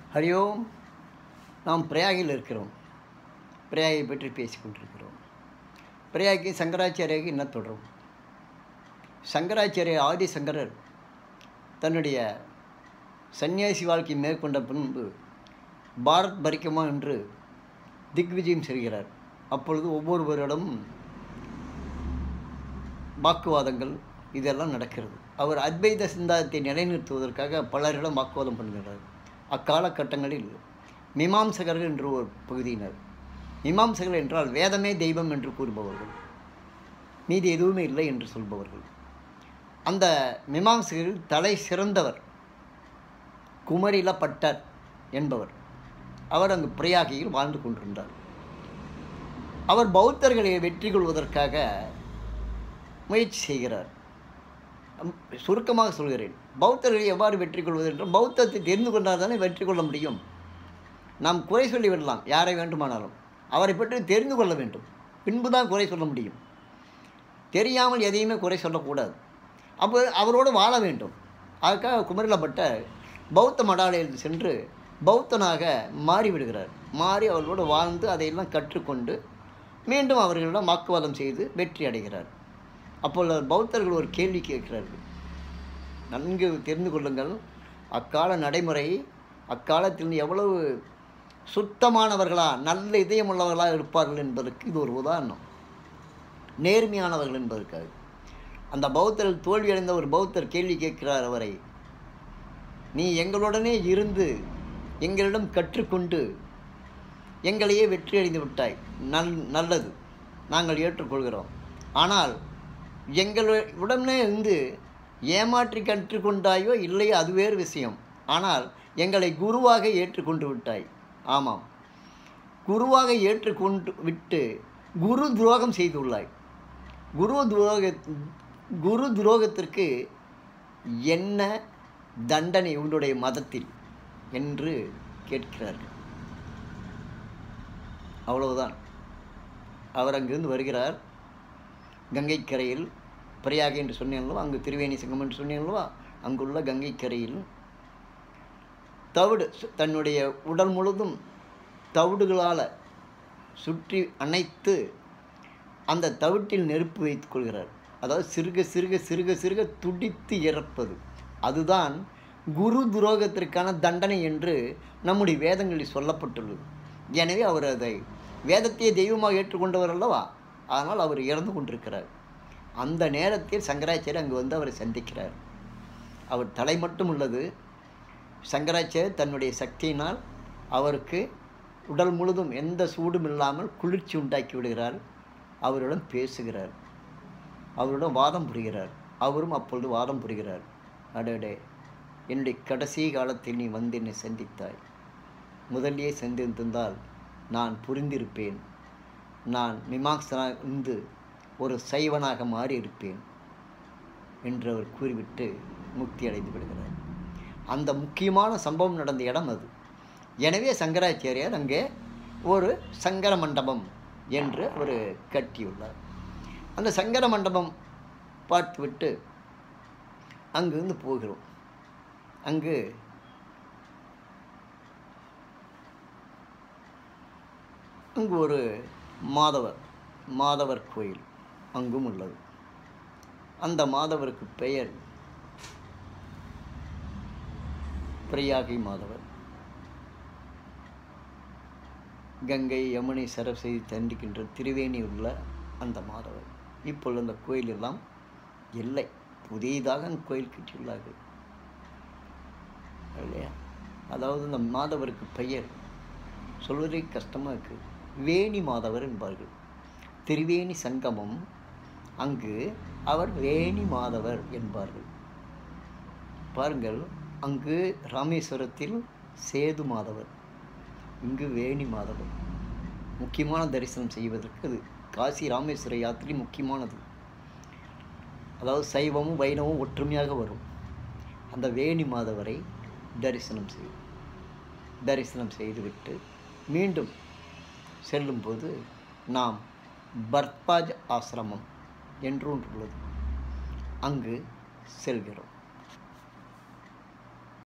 ஹரி ஓம் நாம் பிரயாகில் இருக்கிறோம் பிரயாகை பற்றி பேசிக் கொண்டிருக்கிறோம் பிரயாகி சங்கராச்சாரியாகி என்ன தொடரும் சங்கராச்சாரிய ஆதிசங்கரர் தன்னுடைய சன்னியாசி வாழ்க்கை மேற்கொண்ட பின்பு பாரத் பரிக்கமா என்று திக்விஜயம் செய்கிறார் அப்பொழுது ஒவ்வொருவரிடமும் வாக்குவாதங்கள் இதெல்லாம் நடக்கிறது அவர் அத்வைத சிந்தாந்தத்தை நிலைநிறுத்துவதற்காக பலரிடம் வாக்குவாதம் பண்ணுகிறார் அக்காலகட்டங்களில் மீமாம்சகர்கள் என்று ஒரு பகுதியினர் மீமாம்சகர்கள் என்றால் வேதமே தெய்வம் என்று கூறுபவர்கள் மீதி எதுவுமே இல்லை என்று சொல்பவர்கள் அந்த மீமாம்சகரில் தலை சிறந்தவர் குமரில பட்டர் என்பவர் அவர் அங்கு பிரயாகியில் வாழ்ந்து கொண்டிருந்தார் அவர் பௌத்தர்களை வெற்றி கொள்வதற்காக முயற்சி செய்கிறார் அம், சுருக்கமாக சொல்கிறேன் பௌத்தர்களை எவ்வாறு வெற்றி கொள்வது என்றால் பௌத்தத்தை தெரிந்து கொண்டால் தானே வெற்றி கொள்ள முடியும் நாம் குறை சொல்லி விடலாம் யாரை வேண்டுமானாலும் அவரை பற்றி தெரிந்து கொள்ள வேண்டும் பின்பு தான் குறை சொல்ல முடியும் தெரியாமல் எதையுமே குறை சொல்லக்கூடாது அப்போ அவரோடு வாழ வேண்டும் அதுக்காக குமரிலப்பட்ட பௌத்த மடாலயில் சென்று பௌத்தனாக மாறிவிடுகிறார் மாறி அவர்களோடு வாழ்ந்து அதையெல்லாம் கற்றுக்கொண்டு மீண்டும் அவர்களிடம் வாக்குவாதம் செய்து வெற்றி அடைகிறார் அப்பொழுது பௌத்தர்கள் ஒரு கேள்வி கேட்கிறார்கள் நன்கு தெரிந்து கொள்ளுங்கள் அக்கால நடைமுறை அக்காலத்தில் எவ்வளவு சுத்தமானவர்களா நல்ல இதயமுள்ளவர்களாக இருப்பார்கள் என்பதற்கு இது ஒரு உதாரணம் நேர்மையானவர்கள் என்பதற்காக அந்த பௌத்தர் தோல்வியடைந்த ஒரு பௌத்தர் கேள்வி கேட்கிறார் அவரை நீ எங்களுடனே இருந்து எங்களிடம் கற்றுக்கொண்டு எங்களையே வெற்றி அடைந்து விட்டாய் நல் நல்லது நாங்கள் ஏற்றுக்கொள்கிறோம் ஆனால் எங்களுடனே இருந்து ஏமாற்றி கற்றுக்கொண்டாயோ இல்லையோ அது வேறு விஷயம் ஆனால் எங்களை குருவாக ஏற்றுக்கொண்டு விட்டாய் ஆமாம் குருவாக ஏற்றுக்கொண்டு விட்டு குரு துரோகம் செய்துள்ளாய் குரு துரோக குரு துரோகத்திற்கு என்ன தண்டனை உன்னுடைய மதத்தில் என்று கேட்கிறார்கள் அவ்வளவுதான் அவர் அங்கிருந்து வருகிறார் கங்கைக்கரையில் பிரயாக என்று சொன்னேன்லவா அங்கு திரிவேணி சங்கம் என்று சொன்னேன்லவா அங்குள்ள கங்கைக்கரையில் தவிடு சு- தன்னுடைய உடல் முழுதும் தவிடுகளால் சுற்றி அணைத்து அந்த தவிட்டில் நெருப்பு வைத்துக் கொள்கிறார் அதாவது சிறுக சிறுக சிறுக சிறுக துடித்து இறப்பது அதுதான் குரு துரோகத்திற்கான தண்டனை என்று நம்முடைய வேதங்களில் சொல்லப்பட்டுள்ளது எனவே அவர் அதை வேதத்தையே தெய்வமாக ஏற்றுக்கொண்டவர் அல்லவா அதனால் அவர் இறந்து கொண்டிருக்கிறார் அந்த நேரத்தில் சங்கராச்சாரியர் அங்கு வந்து அவரை சந்திக்கிறார் அவர் தலை மட்டும் உள்ளது சங்கராச்சாரியர் தன்னுடைய சக்தியினால் அவருக்கு உடல் முழுதும் எந்த சூடும் இல்லாமல் குளிர்ச்சி உண்டாக்கி விடுகிறார் அவரிடம் பேசுகிறார் அவரிடம் வாதம் புரிகிறார் அவரும் அப்பொழுது வாதம் புரிகிறார் அடடே என்னுடைய கடைசி காலத்தில் நீ வந்து என்னை சந்தித்தாய் முதலியே சந்தித்திருந்தால் நான் புரிந்திருப்பேன் நான் மீமாங்சனா இருந்து ஒரு சைவனாக மாறி இருப்பேன் என்று அவர் கூறிவிட்டு முக்தி அடைந்து விடுகிறார் அந்த முக்கியமான சம்பவம் நடந்த இடம் அது எனவே சங்கராச்சாரியார் அங்கே ஒரு சங்கர மண்டபம் என்று அவர் கட்டியுள்ளார் அந்த சங்கர மண்டபம் பார்த்துவிட்டு அங்கிருந்து போகிறோம் அங்கு அங்கு ஒரு மாதவர் மாதவர் கோயில் அங்கும் உள்ளது அந்த மாதவருக்கு பெயர் பிரியாகி மாதவர் கங்கை யமுனை சரஸ்வதி தண்டிக்கின்ற திருவேணி உள்ள அந்த மாதவர் இப்பொழுது அந்த கோயில் எல்லாம் இல்லை புதியதாக அந்த கோயில் கட்டியுள்ளார்கள் இல்லையா அதாவது அந்த மாதவருக்கு பெயர் சொல்வதே கஷ்டமாக இருக்குது வேணி மாதவர் என்பார்கள் திருவேணி சங்கமம் அங்கு அவர் வேணி மாதவர் என்பார்கள் பாருங்கள் அங்கு ராமேஸ்வரத்தில் சேது மாதவர் இங்கு வேணி மாதவர் முக்கியமான தரிசனம் செய்வதற்கு அது காசி ராமேஸ்வர யாத்திரை முக்கியமானது அதாவது சைவமும் வைணவமும் ஒற்றுமையாக வரும் அந்த வேணி மாதவரை தரிசனம் செய் தரிசனம் செய்துவிட்டு மீண்டும் செல்லும்போது நாம் பர்பாஜ் ஆசிரமம் என்று ஒன்று உள்ளது அங்கு செல்கிறோம்